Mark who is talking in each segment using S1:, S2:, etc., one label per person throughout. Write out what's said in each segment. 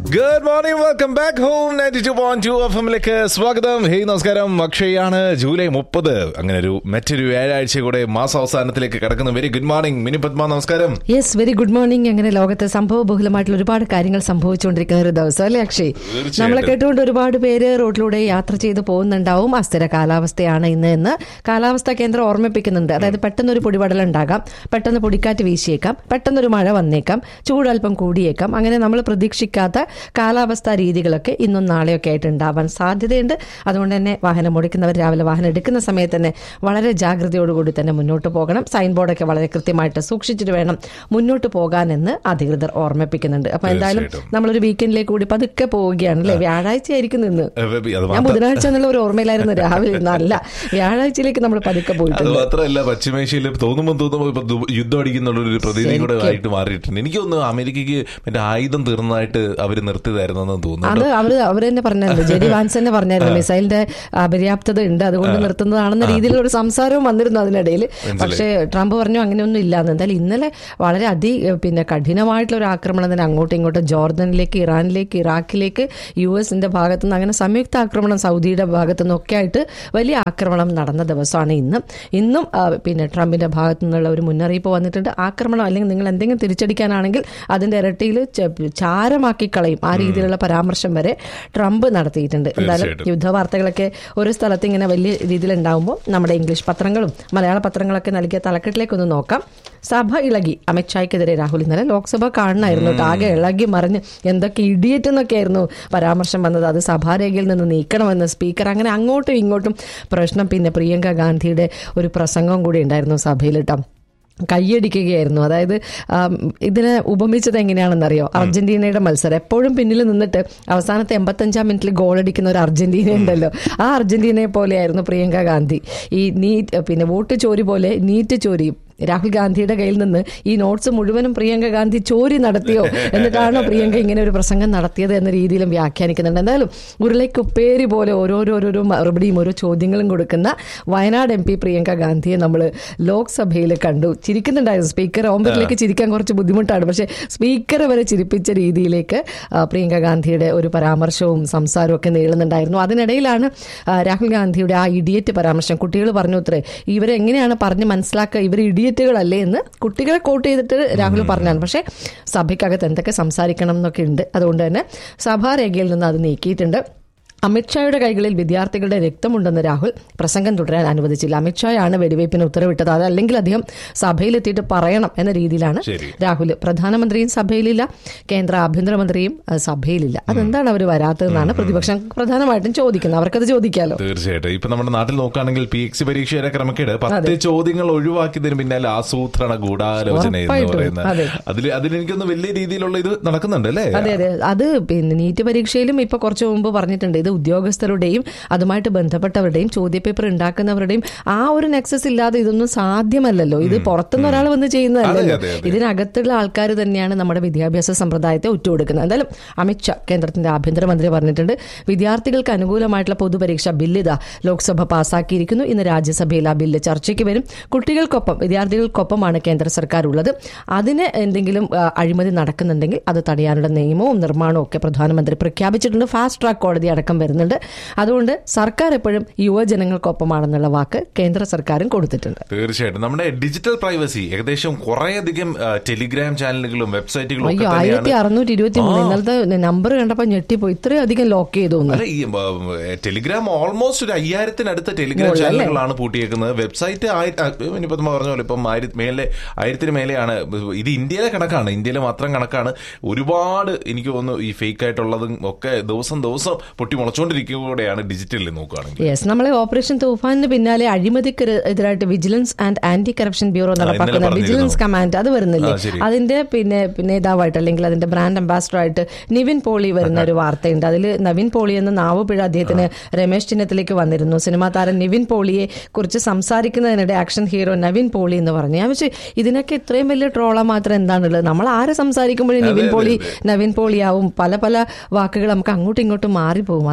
S1: Good morning welcome back home ninety two point two F എമ്മിലേക്ക് സ്വാഗതം hey നമസ്കാരം അക്ഷയാണ് July മുപ്പത് അങ്ങനെ ഒരു മറ്റൊരു വ്യാഴാഴ്ച കൂടെ മാസ അവസാനത്തിലേക്ക് കിടക്കുന്നു very good morning Mini Padma നമസ്കാരം
S2: യെസ് വെരി ഗുഡ് മോർണിംഗ് അങ്ങനെ ലോകത്ത് സംഭവബഹുലമായിട്ടുള്ള ഒരുപാട് കാര്യങ്ങൾ സംഭവിച്ചുകൊണ്ടിരിക്കുന്ന ഒരു ദിവസം അല്ലേ അക്ഷയ്
S1: തീർച്ചയായിട്ടും.
S2: നമ്മളെ കേട്ടുകൊണ്ട് ഒരുപാട് പേര് റോഡിലൂടെ യാത്ര ചെയ്ത് പോകുന്നുണ്ടാവും അസ്ഥിര കാലാവസ്ഥയാണ് ഇന്ന് എന്ന് കാലാവസ്ഥാ കേന്ദ്രം ഓർമ്മിപ്പിക്കുന്നുണ്ട് അതായത് പെട്ടെന്ന് ഒരു പൊടിപടലം ഉണ്ടാകാം പെട്ടെന്ന് പൊടിക്കാറ്റ് വീശിയേക്കാം പെട്ടെന്നൊരു മഴ വന്നേക്കാം ചൂടൽപ്പം കൂടിയേക്കാം അങ്ങനെ നമ്മൾ പ്രതീക്ഷിക്കാത്ത കാലാവസ്ഥാ രീതികളൊക്കെ ഇന്നും നാളെയൊക്കെ ആയിട്ട് ഉണ്ടാവാൻ സാധ്യതയുണ്ട് അതുകൊണ്ട് തന്നെ വാഹനം ഓടിക്കുന്നവർ രാവിലെ വാഹനം എടുക്കുന്ന സമയത്ത് തന്നെ വളരെ ജാഗ്രതയോടുകൂടി തന്നെ മുന്നോട്ട് പോകണം സൈൻ ബോർഡൊക്കെ വളരെ കൃത്യമായിട്ട് സൂക്ഷിച്ചിട്ട് വേണം മുന്നോട്ട് പോകാനെന്ന് അധികൃതർ ഓർമ്മിപ്പിക്കുന്നുണ്ട് അപ്പൊ എന്തായാലും
S1: തീർച്ചയായിട്ടും.
S2: നമ്മളൊരു വീക്കെൻഡിലേക്ക് കൂടി പതുക്കെ പോവുകയാണ് അല്ലേ വ്യാഴാഴ്ച ആയിരിക്കും നിന്ന്
S1: ഏ, ബേബി, അത്
S2: ഞാൻ
S1: മാത്രം-
S2: ബുധനാഴ്ച എന്നുള്ള ഒരു ഓർമ്മയിലായിരുന്നു രാവിലെ ഇരുന്ന് അല്ല വ്യാഴാഴ്ചയിലേക്ക് നമ്മൾ പതുക്കെ
S1: അത്
S2: പോയിട്ടുണ്ട്
S1: മാത്രമല്ല പശ്ചിമേഷ്യയിൽ തോന്നുമ്പോൾ തോന്നുമ്പോൾ ഇപ്പൊ ദു- യുദ്ധം അടിക്കുന്നുള്ള ഒരു പ്രതീതി കൂടെ ആയിട്ട് മാറിയിട്ടുണ്ട് എനിക്ക് തോന്നുന്നു അമേരിക്കയ്ക്ക് മറ്റേ ആയുധം തീർന്നതായിട്ട് അവർ നിർത്തിയതായിരുന്നെന്ന് തോന്നുന്നു
S2: അത് അവര് അവർ തന്നെ പറഞ്ഞായിരുന്നു ജെരി വാൻസ് തന്നെ പറഞ്ഞായിരുന്നു മിസൈലിന്റെ അപര്യാപ്തത ഉണ്ട് അതുകൊണ്ട് നിർത്തുന്നതാണെന്ന രീതിയിലുള്ള ഒരു സംസാരവും വന്നിരുന്നു അതിനിടയിൽ പക്ഷേ ട്രംപ് പറഞ്ഞു അങ്ങനെയൊന്നും ഇല്ലാന്ന് എന്തായാലും ഇന്നലെ വളരെ അതി പിന്നെ കഠിനമായിട്ടുള്ള ഒരു ആക്രമണം തന്നെ അങ്ങോട്ടും ഇങ്ങോട്ടും ജോർദനിലേക്ക് ഇറാനിലേക്ക് ഇറാഖിലേക്ക് യു എസിന്റെ ഭാഗത്തുനിന്ന് അങ്ങനെ സംയുക്ത ആക്രമണം സൗദിയുടെ ഭാഗത്തുനിന്ന് ഒക്കെ ആയിട്ട് വലിയ ആക്രമണം നടന്ന ദിവസമാണ് ഇന്ന് ഇന്നും ആ, പിന്നെ ട്രംപിന്റെ ഭാഗത്തു നിന്നുള്ള ഒരു മുന്നറിയിപ്പ് വന്നിട്ടുണ്ട് ആക്രമണം അല്ലെങ്കിൽ നിങ്ങൾ എന്തെങ്കിലും തിരിച്ചടിക്കാനാണെങ്കിൽ അതിന്റെ ഇരട്ടിയിൽ ചാരമാക്കി കളയും ആ രീതിയിലുള്ള പരാമർശം വരെ ട്രംപ് നടത്തിയിട്ടുണ്ട് എന്തായാലും
S1: തീർച്ചയായിട്ടും.
S2: യുദ്ധവാർത്തകളൊക്കെ ഒരു സ്ഥലത്ത് ഇങ്ങനെ വലിയ രീതിയിൽ ഉണ്ടാകുമ്പോൾ നമ്മുടെ ഇംഗ്ലീഷ് പത്രങ്ങളും മലയാള പത്രങ്ങളൊക്കെ നൽകിയ തലക്കെട്ടിലേക്കൊന്ന് നോക്കാം സഭ ഇളകി അമിത്ഷായ്ക്കെതിരെ രാഹുൽ ഇന്നലെ ലോക്സഭ കാണണമായിരുന്നു കേട്ടോ. ആകെ ഇളകി മറിഞ്ഞ് എന്തൊക്കെ ഇടിയേറ്റ് എന്നൊക്കെയായിരുന്നു പരാമർശം വന്നത് അത് സഭാരേഖയിൽ നിന്ന് നീക്കണമെന്ന് സ്പീക്കർ അങ്ങനെ അങ്ങോട്ടും ഇങ്ങോട്ടും പ്രശ്നം പിന്നെ പ്രിയങ്ക ഗാന്ധിയുടെ ഒരു പ്രസംഗം കൂടി ഉണ്ടായിരുന്നു സഭയിൽ കേട്ടോ കൈയടിക്കുകയായിരുന്നു അതായത് ആം, ഇതിനെ ഉപമിച്ചത് എങ്ങനെയാണെന്നറിയോ അർജന്റീനയുടെ മത്സരം എപ്പോഴും പിന്നിൽ നിന്നിട്ട് അവസാനത്തെ എൺപത്തഞ്ചാം മിനിറ്റിൽ ഗോൾ അടിക്കുന്ന ഒരു അർജന്റീന ഉണ്ടല്ലോ ആ അർജന്റീനയെ പോലെയായിരുന്നു പ്രിയങ്ക ഗാന്ധി ഈ നീറ്റ് പിന്നെ വോട്ട് ചോരി പോലെ നീറ്റ് ചോരിയും രാഹുൽ ഗാന്ധിയുടെ കയ്യിൽ നിന്ന് ഈ നോട്ട്സ് മുഴുവനും പ്രിയങ്ക ഗാന്ധി ചോരി നടത്തിയോ എന്നിട്ടാണോ പ്രിയങ്ക ഇങ്ങനെ ഒരു പ്രസംഗം നടത്തിയത് എന്ന രീതിയിലും വ്യാഖ്യാനിക്കുന്നുണ്ട് എന്തായാലും ഉരുളയ്ക്കുപ്പേരി പോലെ ഓരോരോരോരോ മറുപടിയും ഓരോ ചോദ്യങ്ങളും കൊടുക്കുന്ന വയനാട് എം പി പ്രിയങ്ക ഗാന്ധിയെ നമ്മൾ ലോക്സഭയിൽ കണ്ടു ചിരിക്കുന്നുണ്ടായിരുന്നു സ്പീക്കർ ഓമ്പറിലേക്ക് ചിരിക്കാൻ കുറച്ച് ബുദ്ധിമുട്ടാണ് പക്ഷേ സ്പീക്കറെ വരെ ചിരിപ്പിച്ച രീതിയിലേക്ക് ആ, പ്രിയങ്ക ഗാന്ധിയുടെ ഒരു പരാമർശവും സംസാരവും ഒക്കെ നീളുന്നുണ്ടായിരുന്നു അതിനിടയിലാണ് ആ, രാഹുൽ ഗാന്ധിയുടെ ആ ഇഡിയറ്റ് പരാമർശം കുട്ടികൾ പറഞ്ഞു അത്രേ ഇവരെ എങ്ങനെയാണ് പറഞ്ഞ് മനസ്സിലാക്കുക ഇവർ ഇഡിയറ്റുകളല്ലേ എന്ന് കുട്ടികളെ കോട്ട് ചെയ്തിട്ട് രാഹുൽ പറഞ്ഞാണ് പക്ഷേ സഭയ്ക്കകത്ത് എന്തൊക്കെ സംസാരിക്കണം എന്നൊക്കെ ഉണ്ട് അതുകൊണ്ട് തന്നെ സഭാരേഖയിൽ നിന്ന് അത് നീക്കിയിട്ടുണ്ട് അമിത്ഷായുടെ കൈകളിൽ വിദ്യാർത്ഥികളുടെ രക്തമുണ്ടെന്ന് രാഹുൽ പ്രസംഗം തുടരാൻ അനുവദിച്ചില്ല അമിത്ഷായാണ് വെടിവയ്പ്പിന് ഉത്തരവിട്ടത് അതല്ലെങ്കിൽ അദ്ദേഹം സഭയിലെത്തിയിട്ട് പറയണം എന്ന രീതിയിലാണ്
S1: ശരി.
S2: രാഹുൽ പ്രധാനമന്ത്രിയും സഭയിലില്ല കേന്ദ്ര ആഭ്യന്തരമന്ത്രിയും അഹ്, സഭയിലില്ല അതെന്താണ് അവർ വരാത്തതെന്നാണ് പ്രതിപക്ഷം പ്രധാനമായിട്ടും ചോദിക്കുന്നത് അവർക്കത് ചോദിക്കാലോ
S1: തീർച്ചയായിട്ടും ഇപ്പൊ നമ്മുടെ നാട്ടിൽ നോക്കുകയാണെങ്കിൽ പി എക്സി പരീക്ഷയുടെ ക്രമക്കേട് പത്ത് ചോദ്യങ്ങൾ ഒഴിവാക്കിയതിന് പിന്നാലെ ആസൂത്രണ ഗൂഢാലോചന എന്ന്
S2: ഉറപ്പായിട്ടും.
S1: പറയുന്നത്
S2: അതെ.
S1: അതിൽ അതിലെനിക്കൊന്ന് വലിയ രീതിയിലുള്ള ഇത് നടക്കുന്നുണ്ട് അല്ലേ
S2: അതെ അതെ അത് പിന്നെ നീറ്റ് പരീക്ഷയിലും ഇപ്പൊ കുറച്ചു മുമ്പ് പറഞ്ഞിട്ടുണ്ട് ഇത് ഉദ്യോഗസ്ഥരുടെയും അതുമായിട്ട് ബന്ധപ്പെട്ടവരുടെയും ചോദ്യപേപ്പർ ഉണ്ടാക്കുന്നവരുടെയും ആ ഒരു നെക്സസ് ഇല്ലാതെ ഇതൊന്നും സാധ്യമല്ലല്ലോ ഇത് പുറത്തുനിന്ന് ഒരാൾ വന്ന് ചെയ്യുന്നതല്ലല്ലോ
S1: അതെ, അതെ.
S2: ഇതിനകത്തുള്ള ആൾക്കാർ തന്നെയാണ് നമ്മുടെ വിദ്യാഭ്യാസ സമ്പ്രദായത്തെ ഉറ്റുകൊടുക്കുന്നത് എന്തായാലും അമിത്ഷാ കേന്ദ്രത്തിന്റെ ആഭ്യന്തരമന്ത്രി പറഞ്ഞിട്ടുണ്ട് വിദ്യാർത്ഥികൾക്ക് അനുകൂലമായിട്ടുള്ള പൊതുപരീക്ഷ ബില്ല് ഇതാ ലോക്സഭ പാസാക്കിയിരിക്കുന്നു ഇന്ന് രാജ്യസഭയിൽ ആ ബില്ല് ചർച്ചയ്ക്ക് വരും കുട്ടികൾക്കൊപ്പം വിദ്യാർത്ഥികൾക്കൊപ്പമാണ് കേന്ദ്ര സർക്കാർ ഉള്ളത് അതിന് എന്തെങ്കിലും ആ, അഴിമതി നടക്കുന്നുണ്ടെങ്കിൽ അത് തടയാനുള്ള നിയമവും നിർമ്മാണവും ഒക്കെ പ്രധാനമന്ത്രി പ്രഖ്യാപിച്ചിട്ടുണ്ട് ഫാസ്റ്റ് ട്രാക്ക് കോടതി അടക്കം വരുന്നുണ്ട് അതുകൊണ്ട് സർക്കാർ എപ്പോഴും യുവജനങ്ങൾക്കൊപ്പമാണെന്നുള്ള വാക്ക് കേന്ദ്ര സർക്കാരും കൊടുത്തിട്ടുണ്ട്
S1: തീർച്ചയായിട്ടും നമ്മുടെ ഡിജിറ്റൽ പ്രൈവസി ഏകദേശം കുറേയധികം ആ, ടെലിഗ്രാം ചാനലുകളും വെബ്സൈറ്റുകളും ഒക്കെ
S2: അയ്യോ ആയിരത്തി
S1: തന്നെയാണ്
S2: അറുന്നൂറ്റി ഇരുപത്തി മൂന്ന് ഇന്നലത്തെ നമ്പർ കണ്ടപ്പോൾ ഞെട്ടിപ്പോയി ഇത്രയും അധികം ലോക്ക് ചെയ്തു എന്ന്.
S1: അല്ല ഈ ആ, ടെലിഗ്രാം ഓൾമോസ്റ്റ് ഒരു അയ്യായിരത്തിനടുത്ത് ടെലിഗ്രാം ചാനലുകളാണ് പൂട്ടിയേക്കുന്നത് വെബ്സൈറ്റ് ഇനിയിപ്പോ നമ്മൾ പറഞ്ഞ പോലെ ഇപ്പം ആയിരത്തി മേലെ ആയിരത്തിന് മേലെയാണ് ഇത് ഇന്ത്യയിലെ കണക്കാണ് ഇന്ത്യയിലെ മാത്രം കണക്കാണ് ഒരുപാട് എനിക്ക് തോന്നുന്നു ഈ ഫേക്ക് ആയിട്ടുള്ളതും ഒക്കെ ദിവസം ദിവസം പൊട്ടി മുളച്ചുകൊണ്ടിരിക്കുകയാണ് ഡിജിറ്റലിൽ നോക്കുകയാണെങ്കിൽ
S2: യെസ് നമ്മളെ ഓപ്പറേഷൻ തൂഫാനിന് പിന്നാലെ അഴിമതിക്ക് എതിരായിട്ട് vigilance and anti corruption bureau നടപ്പാക്കുന്ന
S1: പറഞ്ഞിരുന്നു.
S2: വിജിലൻസ് കമാൻഡ് അത് വരുന്നില്ലേ
S1: ആ, ശരി.
S2: അതിന്റെ പിന്നെ നേതാവായിട്ട് അല്ലെങ്കിൽ അതിന്റെ ബ്രാൻഡ് അംബാസഡർ ആയിട്ട് നിവിൻ പോളി വരുന്ന ഒരു വാർത്തയുണ്ട് അതിൽ നവിൻ പോളി എന്ന നാവുപിഴ അദ്ദേഹത്തിന് രമേശ് ചിഹ്നത്തിലേക്ക് വന്നിരുന്നു സിനിമാ താരം നിവിൻ പോളിയെ കുറിച്ച് സംസാരിക്കുന്നതിനിടെ ആക്ഷൻ ഹീറോ നവിൻ പോളി എന്ന് പറഞ്ഞു ഞാൻ വെച്ച് ഇതിനൊക്കെ ഇത്രയും വലിയ ട്രോള മാത്രം എന്താണുള്ളത് നമ്മൾ ആരെ സംസാരിക്കുമ്പോഴും നിവിൻ
S1: അതെ,
S2: പോളി
S1: അതെ.
S2: നവിൻ പോളിയാവും പല പല വാക്കുകൾ നമുക്ക് അങ്ങോട്ടും ഇങ്ങോട്ടും മാറിപ്പോകും അത്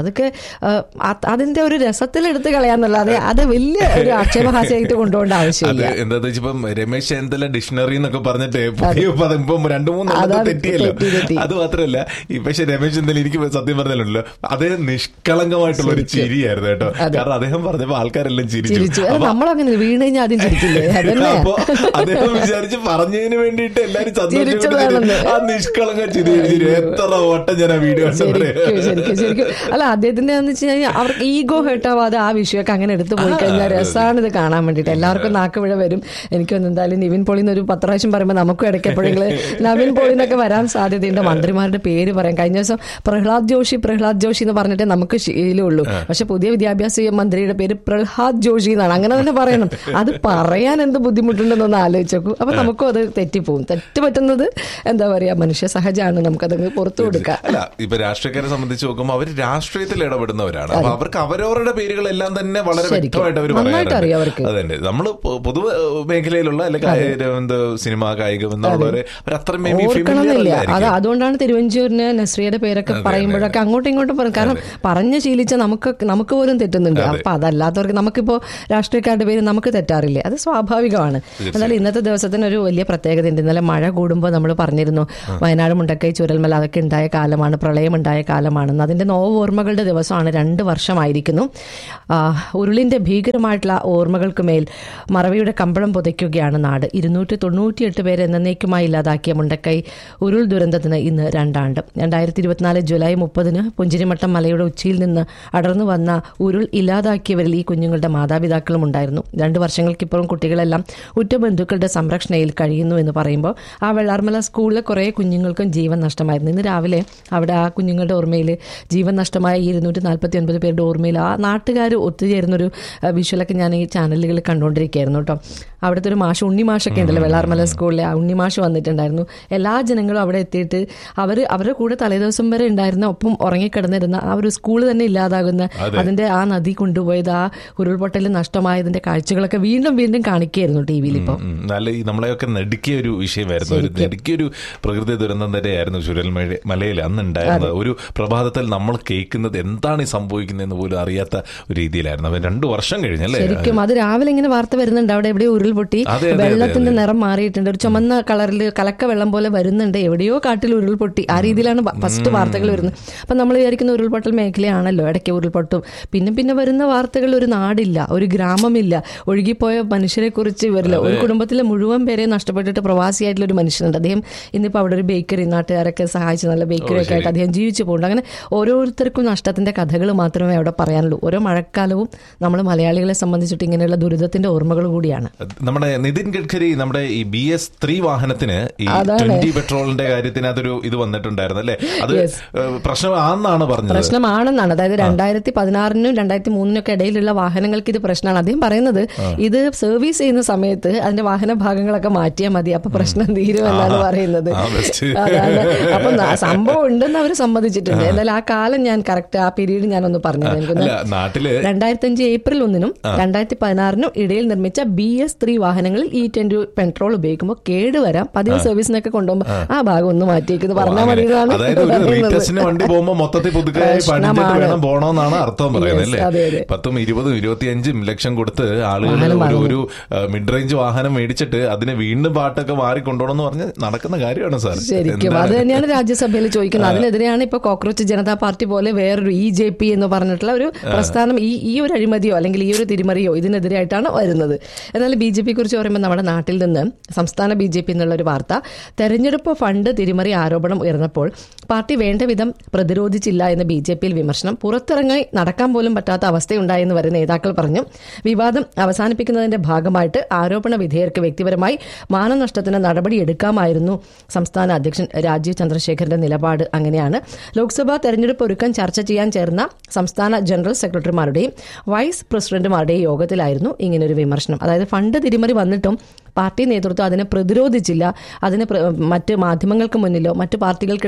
S2: അതൊക്കെ ആ, അത് അതിന്റെ ഒരു രസത്തിൽ എടുത്ത് കളയാന്നല്ലാതെ അത് വലിയ ഒരു ആക്ഷേപഹാസ്യമായിട്ട് കൊണ്ടുപോകേണ്ട
S1: അത്
S2: ആവശ്യമില്ല
S1: എന്താ വെച്ചാൽ ഇപ്പം രമേശ് ചെന്നിത്തല ഡിക്ഷണറി എന്നൊക്കെ പറഞ്ഞിട്ട് പുതിയ പദം ഇപ്പം രണ്ടു മൂന്ന്
S2: അതാണ്
S1: തെറ്റിയല്ലോ
S2: തെറ്റി, തെറ്റി.
S1: അത് മാത്രമല്ല ഈ പക്ഷെ രമേശ് ചെന്നിത്തല എനിക്ക് സത്യം പറഞ്ഞല്ലോ അദ്ദേഹം നിഷ്കളങ്കമായിട്ടുള്ള ഒരു ചിരിയായിരുന്നു കേട്ടോ കാരണം അദ്ദേഹം പറഞ്ഞപ്പോ ആൾക്കാരെല്ലാം ചിരിച്ചു
S2: ചിരിച്ചു അത്
S1: അപ്പൊ
S2: നമ്മളങ്ങനെ വീണ് കഴിഞ്ഞാൽ ആദ്യം ചിരിച്ചില്ലേ അതന്നെ
S1: അപ്പൊ അദ്ദേഹം വിചാരിച്ച് പറഞ്ഞതിന് വേണ്ടിയിട്ട് എല്ലാരും
S2: ചിരിച്ചതാണെന്ന്.
S1: സന്തോഷം ആ നിഷ്കളങ്ക ചിരി ചിരി എത്ര വട്ടം ഞാൻ ആ വീഡിയോ
S2: ശരിക്കും ശരിക്കും ശരിക്കും അല്ല അദ്ദേഹത്തിന്റെ എന്ന് വെച്ച് കഴിഞ്ഞാൽ അവർക്ക് ഈഗോ ഹേർട്ടാവാതെ ആ വിഷയമൊക്കെ അങ്ങനെ എടുത്തു പോയി കഴിഞ്ഞാൽ രസമാണ് ഇത് കാണാൻ വേണ്ടിയിട്ട് എല്ലാവർക്കും നാക്കുപിഴ വരും എനിക്കൊന്നും എന്തായാലും നിവിൻ പോളിന്ന് ഒരു പത്ത് പ്രാവശ്യം പറയുമ്പോൾ നമുക്കും ഇടയ്ക്ക് എപ്പോഴെങ്കിലും നവീൻ പോളിന്നൊക്കെ വരാൻ സാധ്യതയുണ്ട് മന്ത്രിമാരുടെ പേര് പറയാം കഴിഞ്ഞ ദിവസം പ്രഹ്ലാദ് ജോഷി പ്രഹ്ലാദ് ജോഷി എന്ന് പറഞ്ഞിട്ട് നമുക്ക് ശീലമുള്ളൂ പക്ഷെ പുതിയ വിദ്യാഭ്യാസ മന്ത്രിയുടെ പേര് പ്രഹ്ലാദ് ജോഷി എന്നാണ് അങ്ങനെ തന്നെ പറയണം അത് പറയാൻ എന്ത് ബുദ്ധിമുട്ടുണ്ടെന്നൊന്ന് ആലോചിച്ച് നോക്കൂ അപ്പൊ നമുക്കും അത് തെറ്റിപ്പോവും തെറ്റ് പറ്റുന്നത് എന്താ പറയാ മനുഷ്യ സഹജമാണ് നമുക്കതങ്ങ് പുറത്തു കൊടുക്കാം
S1: അല്ല ഇപ്പൊ രാഷ്ട്രീയക്കാരെ സംബന്ധിച്ച് നോക്കുമ്പോൾ അവർ രാഷ്ട്രീയത്തിൽ ഇടപെടുന്നവരാണ് അപ്പൊ അവർക്ക് അവരവരുടെ പേരുകളെല്ലാം തന്നെ വളരെ
S2: ശരിക്കും.
S1: വ്യക്തമായിട്ട് അവർ
S2: നന്നായിട്ട് അറിയാം അവർക്ക്.
S1: അതന്നെ നമ്മള് പൊ- പൊതു മേഖലയിലുള്ള അല്ലെങ്കിൽ എന്താ സിനിമ കായികം എന്നുള്ളവരെ അവർ അത്രയും മേ ബി
S2: ഓർക്കണമെന്നില്ല അത് അതുകൊണ്ടാണ് തിരുവഞ്ചൂരിന് നസ്രിയുടെ പേരൊക്കെ പറയുമ്പോഴൊക്കെ അങ്ങോട്ടും ഇങ്ങോട്ടും പറയും കാരണം പറഞ്ഞു ശീലിച്ച നമുക്ക് നമുക്ക് പോലും തെറ്റുന്നുണ്ട് അപ്പൊ അതല്ലാത്തവർക്ക് നമുക്കിപ്പോ രാഷ്ട്രീയക്കാരുടെ പേര് നമുക്ക് തെറ്റാറില്ലേ അത് സ്വാഭാവികമാണ് എന്നാലും ഇന്നത്തെ ദിവസത്തിന് ഒരു വലിയ പ്രത്യേകതയുണ്ട് ഇന്നലെ മഴ കൂടുമ്പോൾ നമ്മൾ പറഞ്ഞിരുന്നു വയനാട് മുണ്ടക്കൈ ചുരൽമല അതൊക്കെ ഉണ്ടായ കാലമാണ് പ്രളയം ഉണ്ടായ കാലമാണെന്ന് അതിന്റെ നോവ് ഓർമ്മകളുടെ ദിവസമാണ് രണ്ട് വർഷമായിരിക്കുന്നു ആ, ഉരുളിന്റെ ഭീകരമായിട്ടുള്ള ഓർമ്മകൾക്ക് മേൽ മറവിയുടെ കമ്പളം പുതയ്ക്കുകയാണ് നാട് ഇരുന്നൂറ്റി തൊണ്ണൂറ്റിയെട്ട് പേരെ എന്നേക്കുമായി ഇല്ലാതാക്കിയ മുണ്ടക്കൈ ഉരുൾ ദുരന്തത്തിന് ഇന്ന് രണ്ടാണ്ട് രണ്ടായിരത്തി ഇരുപത്തിനാല് ജൂലൈ മുപ്പതിന് പുഞ്ചിരിമട്ടം മലയുടെ ഉച്ചിയിൽ നിന്ന് അടർന്നു വന്ന ഉരുൾ ഇല്ലാതാക്കിയവരിൽ ഈ കുഞ്ഞുങ്ങളുടെ മാതാപിതാക്കളും ഉണ്ടായിരുന്നു രണ്ട് വർഷങ്ങൾക്കിപ്പുറം കുട്ടികളെല്ലാം ഉറ്റ ബന്ധുക്കളുടെ സംരക്ഷണയിൽ കഴിയുന്നു എന്ന് പറയുമ്പോൾ ആ വെള്ളാർമല സ്കൂളിലെ കുറേ കുഞ്ഞുങ്ങൾക്കും ജീവൻ നഷ്ടമായിരുന്നു ഇന്ന് രാവിലെ അവിടെ ആ കുഞ്ഞുങ്ങളുടെ ഓർമ്മയിൽ ജീവൻ നഷ്ടമായ ഈ ഇരുന്നൂറ്റി നാൽപ്പത്തി ഒൻപത് പേരുടെ ഓർമ്മയിൽ ആ നാട്ടുകാർ ഒത്തുചേരുന്നൊരു ആ, വിഷ്വലൊക്കെ ഞാൻ ഈ ചാനലുകളിൽ കണ്ടുകൊണ്ടിരിക്കുകയായിരുന്നു കേട്ടോ അവിടുത്തെ ഒരു മാഷ് ഉണ്ണി മാഷൊക്കെ ഉണ്ടല്ലോ വെള്ളാർമല സ്കൂളിലെ ആ ഉണ്ണി മാഷ് വന്നിട്ടുണ്ടായിരുന്നു എല്ലാ ജനങ്ങളും അവിടെ എത്തിയിട്ട് അവർ അവരുടെ കൂടെ തലേദിവസം വരെ ഉണ്ടായിരുന്ന ഒപ്പം ഉറങ്ങിക്കിടന്നിരുന്ന ആ ഒരു സ്കൂൾ തന്നെ ഇല്ലാതാകുന്ന അതിന്റെ ആ നദി കൊണ്ടുപോയത് ആ ഉരുൾപൊട്ടൽ നഷ്ടമായതിന്റെ കാഴ്ചകളൊക്കെ വീണ്ടും വീണ്ടും കാണിക്കുകയായിരുന്നു ടി വിയിൽ ഇപ്പോൾ
S1: ഉം, നല്ല ഈ നമ്മളെയൊക്കെ നെടുക്കിയ ഒരു വിഷയമായിരുന്നു ഒരു നെടുക്കിയ ഒരു പ്രകൃതി ദുരന്തം തന്നെയായിരുന്നു ചുരൽമഴ മലയിൽ അന്ന് ഉണ്ടായിരുന്നത് ഒരു പ്രഭാതത്തിൽ നമ്മൾ കേൾക്കുന്നത് എന്താണ് ഈ സംഭവിക്കുന്നതെന്ന് പോലും അറിയാത്ത ഒരു രീതിയിലായിരുന്നു അവൻ രണ്ടു വർഷം കഴിഞ്ഞല്ലേ
S2: ശരിക്കും അത് രാവിലെ ഇങ്ങനെ വാർത്ത വരുന്നുണ്ട് അവിടെ എവിടെയോ ഉരുൾപൊട്ടി
S1: അതെ, അതെ,
S2: വെള്ളത്തിന്റെ നിറം മാറിയിട്ടുണ്ട് ഒരു ചുമന്ന കളറിൽ കലക്ക വെള്ളം പോലെ വരുന്നുണ്ട് എവിടെയോ കാട്ടിൽ ഉരുൾപൊട്ടി ആ രീതിയിലാണ് ഫസ്റ്റ് വാർത്തകൾ വരുന്നത് അപ്പൊ നമ്മൾ വിചാരിക്കുന്ന ഉരുൾപൊട്ടൽ മേഖലയാണല്ലോ ഇടയ്ക്ക് ഉരുൾപൊട്ടും പിന്നെ പിന്നെ വരുന്ന വാർത്തകൾ ഒരു നാടില്ല ഒരു ഗ്രാമമില്ല ഒഴുകിപ്പോയ മനുഷ്യരെ കുറിച്ച് വരില്ല ഒരു കുടുംബത്തിലെ മുഴുവൻ പേരെ നഷ്ടപ്പെട്ടിട്ട് പ്രവാസിയായിട്ടുള്ള ഒരു മനുഷ്യനുണ്ട് അദ്ദേഹം ഇന്നിപ്പോ അവിടെ ഒരു ബേക്കറി നാട്ടുകാരൊക്കെ സഹായിച്ച് നല്ല ബേക്കറി ഒക്കെ ആയിട്ട് അദ്ദേഹം ജീവിച്ചു പോകുന്നുണ്ട് അങ്ങനെ ഓരോരുത്തർക്കും നഷ്ടത്തിന്റെ കഥകൾ മാത്രമേ അവിടെ പറയാനുള്ളൂ ഓരോ മഴക്കാലവും നമ്മൾ മലയാളികളെ സംബന്ധിച്ചിട്ട് ഇങ്ങനെയുള്ള ദുരിതത്തിന്റെ ഓർമ്മകൾ കൂടിയാണ്
S1: നമ്മുടെ നിതിൻ ഗഡ്കരി നമ്മുടെ ഈ ബി എസ് ത്രീ വാഹനത്തിന് ഈ
S2: അതാണ്.
S1: ട്വന്റി പെട്രോളിന്റെ കാര്യത്തിന് അതൊരു ഇത് വന്നിട്ടുണ്ടായിരുന്നു അല്ലേ അത്
S2: Yes.
S1: ഏഹ്, പ്രശ്നമാണെന്നാണ് പറഞ്ഞത്
S2: പ്രശ്നമാണെന്നാണ് അതായത് രണ്ടായിരത്തി പതിനാറിനും രണ്ടായിരത്തി മൂന്നിനും ഒക്കെ ഇടയിലുള്ള വാഹനങ്ങൾക്ക് ഇത് പ്രശ്നമാണ് അദ്ദേഹം പറയുന്നത് ഇത് സർവീസ് ചെയ്യുന്ന സമയത്ത് അതിന്റെ വാഹന ഭാഗങ്ങളൊക്കെ മാറ്റിയാൽ മതി അപ്പൊ പ്രശ്നം തീരുമെന്നാണ് പറയുന്നത്
S1: ആ, best.
S2: അതാണ് അപ്പൊ ന- സംഭവം ഉണ്ടെന്ന് അവർ സമ്മതിച്ചിട്ടുണ്ട് എന്നാൽ ആ കാലം ഞാൻ കറക്റ്റ് ആ പീരീഡ് ഞാനൊന്ന് പറഞ്ഞത് എനിക്കൊന്ന്
S1: അല്ല നാട്ടില്
S2: രണ്ടായിരത്തി അഞ്ച് ഏപ്രിൽ ഒന്നിനും രണ്ടായിരത്തി പതിനാറിനും ഇടയിൽ നിർമ്മിച്ച ബി എസ് ത്രീ വാഹനങ്ങളിൽ ഇ ട്വന്റി പെട്രോൾ ഉപയോഗിക്കുമ്പോൾ കേടുവരാം പതിവ് സർവീസിനൊക്കെ കൊണ്ടുപോകുമ്പോൾ ആ ഭാഗം ഒന്ന് മാറ്റിയേക്ക് പറഞ്ഞാൽ മതി എന്നാണ്
S1: അതായത് ഒരു
S2: പറയുന്നത്.
S1: റീടെസ്റ്റിന് വണ്ടി പോകുമ്പോൾ മൊത്തത്തിൽ പുതുക്കായി പഠിച്ചിട്ട്
S2: പ്രശ്നമാണ്.
S1: വേണം പോണോന്നാണ് അർത്ഥം പറയുന്നത്
S2: Yes,
S1: അല്ലേ
S2: അതെ, അതെ.
S1: പത്തും ഇരുപതും ഇരുപത്തിയഞ്ചും ലക്ഷം കൊടുത്ത് ആളുകൾ
S2: വാഹനം
S1: ഒരു
S2: വാങ്ങുന്നു.
S1: ഒരു മിഡ് റേഞ്ച് വാഹനം മേടിച്ചിട്ട് അതിനെ വീണ്ടും പാട്ടൊക്കെ മാറി കൊണ്ടുപോകണമെന്ന് പറഞ്ഞ് നടക്കുന്ന കാര്യമാണ് സാർ
S2: ശരിക്കും അത് തന്നെയാണ് രാജ്യസഭയിൽ ചോദിക്കുന്നത് അതിനെതിരെയാണ് ഇപ്പൊ കോക്രോച്ച് ജനതാ പാർട്ടി പോലെ വേറൊരു ഇ ജെ പി എന്ന് പറഞ്ഞിട്ടുള്ള ഒരു പ്രസ്ഥാനം ഈ ഈ ഒരു അഴിമതിയോ അല്ലെങ്കിൽ ഈ ഒരു തിരിമറിയോ ഇതിനെതിരായിട്ടാണ് വരുന്നത് എന്നാൽ ബി ജെ പി കുറിച്ച് പറയുമ്പോൾ നമ്മുടെ നാട്ടിൽ നിന്ന് സംസ്ഥാന ബി ജെ പി എന്നുള്ള ഒരു വാർത്ത തെരഞ്ഞെടുപ്പ് ഫണ്ട് തിരിമറി ആരോപണം ഉയർന്നപ്പോൾ പാർട്ടി വേണ്ട വിധം പ്രതിരോധിച്ചില്ല എന്ന് ബി ജെ പിയിൽ വിമർശനം പുറത്തിറങ്ങി നടക്കാൻ പോലും പറ്റാത്ത അവസ്ഥയുണ്ടായെന്ന് വരെ നേതാക്കൾ പറഞ്ഞു വിവാദം അവസാനിപ്പിക്കുന്നതിന്റെ ഭാഗമായിട്ട് ആരോപണ വിധേയർക്ക് വ്യക്തിപരമായി മാനനഷ്ടത്തിന് നടപടി എടുക്കാമായിരുന്നു സംസ്ഥാന അധ്യക്ഷൻ രാജീവ് ചന്ദ്രശേഖരന്റെ നിലപാട് അങ്ങനെയാണ് ലോക്സഭാ തെരഞ്ഞെടുപ്പ് ഒരുക്കം ചർച്ച ചെയ്യാൻ ചേർന്ന സംസ്ഥാന ജനറൽ സെക്രട്ടറിമാരുടെയും വൈസ് പ്രസിഡന്റുമാരുടെയും യോഗത്തിലായിരുന്നു ഇങ്ങനൊരു വിമർശനം അതായത് ഫണ്ട് തിരിമറി വന്നിട്ടും പാർട്ടി നേതൃത്വം അതിനെ പ്രതിരോധിച്ചില്ല അതിനെ പ്ര- മറ്റ് മാധ്യമങ്ങൾക്ക് മുന്നിലോ മറ്റ് പാർട്ടികൾക്കിടയിലോ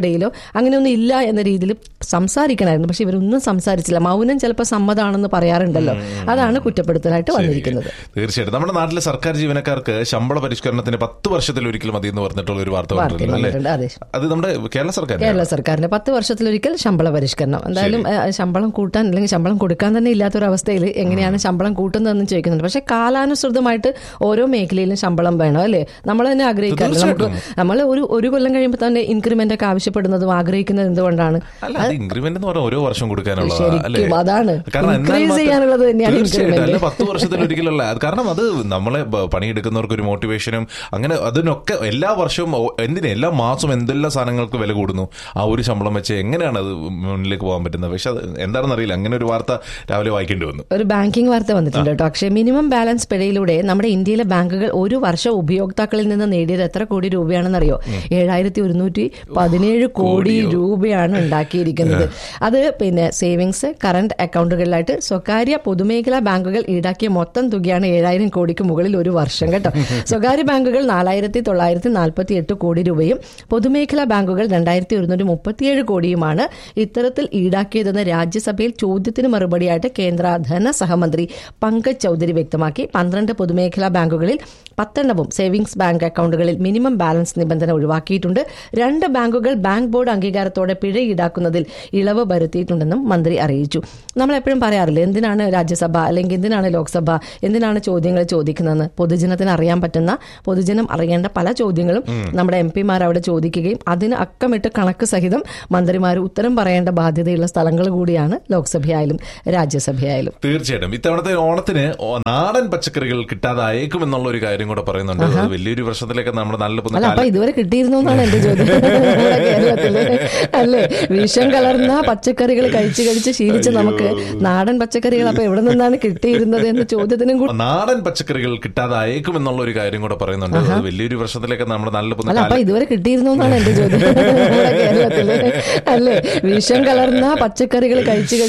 S2: അങ്ങനെയൊന്നും ഇല്ല എന്ന രീതിയിൽ സംസാരിക്കണമായിരുന്നു പക്ഷെ ഇവരൊന്നും സംസാരിച്ചില്ല മൗനം ചിലപ്പോൾ സമ്മതാണെന്ന് പറയാറുണ്ടല്ലോ അതാണ് കുറ്റപ്പെടുത്തലായിട്ട് വന്നിരിക്കുന്നത്
S1: തീർച്ചയായിട്ടും നമ്മുടെ നാട്ടിലെ സർക്കാർ ജീവനക്കാർക്ക് ശമ്പള പരിഷ്കരണത്തിന് പത്ത് വർഷത്തിൽ ഒരിക്കൽ മതി എന്ന് പറഞ്ഞിട്ടുള്ള ഒരു വാർത്ത
S2: വാർത്തയിൽ
S1: വന്നിട്ടുണ്ട് അല്ലേ
S2: വന്നിട്ടുണ്ട്, അതെ.
S1: അത് നമ്മുടെ കേരള സർക്കാർ
S2: കേരള സർക്കാരിന്റെ പത്ത് വർഷത്തിലൊരിക്കൽ ശമ്പള പരിഷ്കരണം എന്തായാലും ഏഹ്, ശമ്പളം കൂട്ടാൻ അല്ലെങ്കിൽ ശമ്പളം കൊടുക്കാൻ തന്നെ ഇല്ലാത്തൊരവസ്ഥയിൽ എങ്ങനെയാണ് ശമ്പളം കൂട്ടുന്നതെന്ന് ചോദിക്കുന്നുണ്ട് പക്ഷെ കാലാനുസൃതമായിട്ട് ഓരോ മേഖലയിലും ശമ്പളം വേണം അല്ലേ നമ്മൾ തന്നെ ആഗ്രഹിക്കാറില്ല നമുക്ക് നമ്മൾ ഒരു ഒരു കൊല്ലം കഴിയുമ്പോൾ തന്നെ ഇൻക്രിമെന്റ് ഒക്കെ ആവശ്യപ്പെടുന്നതും ആഗ്രഹിക്കുന്നത് എന്തുകൊണ്ടാണ്
S1: അല്ല അത് ഇൻക്രിമെന്റ് എന്ന് പറഞ്ഞാൽ ഓരോ വർഷം കൊടുക്കാനുള്ളതാ അല്ലേ
S2: ശരിക്കും അതാണ്.
S1: കാരണം എന്നാൽ
S2: Increase
S1: മാത്രം-
S2: ചെയ്യാനുള്ളത് തന്നെയാണ്
S1: തീർച്ചയായിട്ടും.
S2: increment.
S1: അല്ല പത്ത് വർഷത്തിൽ ഒരിക്കലല്ല അത് കാരണം അത് നമ്മളെ ബ- പണിയെടുക്കുന്നവർക്ക് ഒരു മോട്ടിവേഷനും അങ്ങനെ അതിനൊക്കെ എല്ലാ വർഷവും ഓ- എന്തിന് എല്ലാ മാസവും എന്തെല്ലാം സാധനങ്ങൾക്ക് വില കൂടുന്നു ആ ഒരു ശമ്പളം വെച്ച് എങ്ങനെയാണ് അത് മുന്നിലേക്ക് പോകാൻ പറ്റുന്നത് പക്ഷെ അത് എന്താണെന്ന് അറിയില്ല അങ്ങനെ ഒരു വാർത്ത രാവിലെ വായിക്കേണ്ടി വന്നു
S2: ഒരു ബാങ്കിംഗ് വാർത്ത വന്നിട്ടുണ്ട് കേട്ടോ പക്ഷേ മിനിമം ബാലൻസ് പിഴയിലൂടെ നമ്മുടെ ഇന്ത്യയിലെ ബാങ്കുകൾ ഒരു വർഷം ഉപയോക്താക്കളിൽ നിന്ന് നേടിയത് എത്ര കോടി രൂപയാണെന്നറിയോ ഏഴായിരത്തി ഒരുന്നൂറ്റി പതിനേഴ് കോടി രൂപയാണ് ഉണ്ടാക്കിയിരിക്കുന്നത് അത് പിന്നെ സേവിങ്സ് കറന്റ് അക്കൗണ്ടുകളിലായിട്ട് സ്വകാര്യ പൊതുമേഖലാ ബാങ്കുകൾ ഈടാക്കിയ മൊത്തം തുകയാണ് ഏഴായിരം കോടിക്ക് മുകളിൽ ഒരു വർഷം കേട്ടോ സ്വകാര്യ ബാങ്കുകൾ നാലായിരത്തി തൊള്ളായിരത്തി നാൽപ്പത്തി എട്ട് കോടി രൂപയും പൊതുമേഖലാ ബാങ്കുകൾ രണ്ടായിരത്തി ഒരുന്നൂറ്റി മുപ്പത്തിയേഴ് കോടിയുമാണ് ഇത്തരത്തിൽ ഈടാക്കിയതെന്ന് രാജ്യസഭയിൽ ചോദ്യത്തിന് മറുപടിയായിട്ട് കേന്ദ്ര ധനസഹമന്ത്രി പങ്കജ് ചൌധരി വ്യക്തമാക്കി പന്ത്രണ്ട് പൊതുമേഖലാ ബാങ്കുകളിൽ പത്തെണ്ണവും സേവിങ്സ് ബാങ്ക് അക്കൗണ്ടുകളിൽ മിനിമം ബാലൻസ് നിബന്ധന ഒഴിവാക്കിയിട്ടുണ്ട് രണ്ട് ബാങ്കുകൾ ബാങ്ക് ബോർഡ് അംഗീകാരത്തോടെ പിഴ ഈടാക്കുന്നതിൽ ഇളവ് വരുത്തിയിട്ടുണ്ടെന്നും മന്ത്രി അറിയിച്ചു നമ്മൾ എപ്പോഴും പറയാറില്ലേ എന്തിനാണ് രാജ്യസഭ അല്ലെങ്കിൽ എന്തിനാണ് ലോക്സഭ എന്തിനാണ് ചോദ്യങ്ങൾ ചോദിക്കുന്നതെന്ന് പൊതുജനത്തിന് അറിയാൻ പറ്റുന്ന പൊതുജനം അറിയേണ്ട പല ചോദ്യങ്ങളും നമ്മുടെ എം പിമാർ അവിടെ ചോദിക്കുകയും അതിന് അക്കമിട്ട് കണക്ക് സഹിതം മന്ത്രിമാർ ഉത്തരം പറയേണ്ട ബാധ്യതയുള്ള സ്ഥലങ്ങൾ കൂടിയാണ് ലോക്സഭയായാലും രാജ്യസഭയായാലും
S1: തീർച്ചയായിട്ടും ഇത്തവണത്തെ ഓണത്തിന് ഓ- നാടൻ പച്ചക്കറികൾ കിട്ടാതായേക്കും എന്നുള്ള ഒരു കാര്യം കൂടെ പറയുന്നുണ്ട് അത് വലിയൊരു പ്രശ്നത്തിലേക്ക് നമ്മുടെ നല്ല
S2: അല്ല അപ്പൊ ഇതുവരെ കിട്ടിയിരുന്നു എന്നാണ് എന്റെ ചോദ്യം നമ്മുടെ കേരളത്തില് അല്ലേ വിഷം കലർന്ന പച്ചക്കറികൾ കഴിച്ച് കഴിച്ച് ശീലിച്ച് നമുക്ക് നാടൻ പച്ചക്കറികൾ അപ്പൊ എവിടെ നിന്നാണ് കിട്ടിയിരുന്നത് എന്ന ചോദ്യത്തിനും കൂടി
S1: നാടൻ പച്ചക്കറികൾ കിട്ടാതായേക്കും എന്നുള്ള ഒരു കാര്യം കൂടെ പറയുന്നുണ്ട് അത് വലിയൊരു പ്രശ്നത്തിലേക്ക് നമ്മുടെ നല്ല
S2: അല്ല അപ്പൊ ഇതുവരെ കിട്ടിയിരുന്നു എന്നാണ് എന്റെ ചോദ്യം നമ്മുടെ കേരളത്തില് അല്ലേ വിഷം കലർന്ന പച്ചക്കറികൾ കഴിച്ച് കഴിച്ച്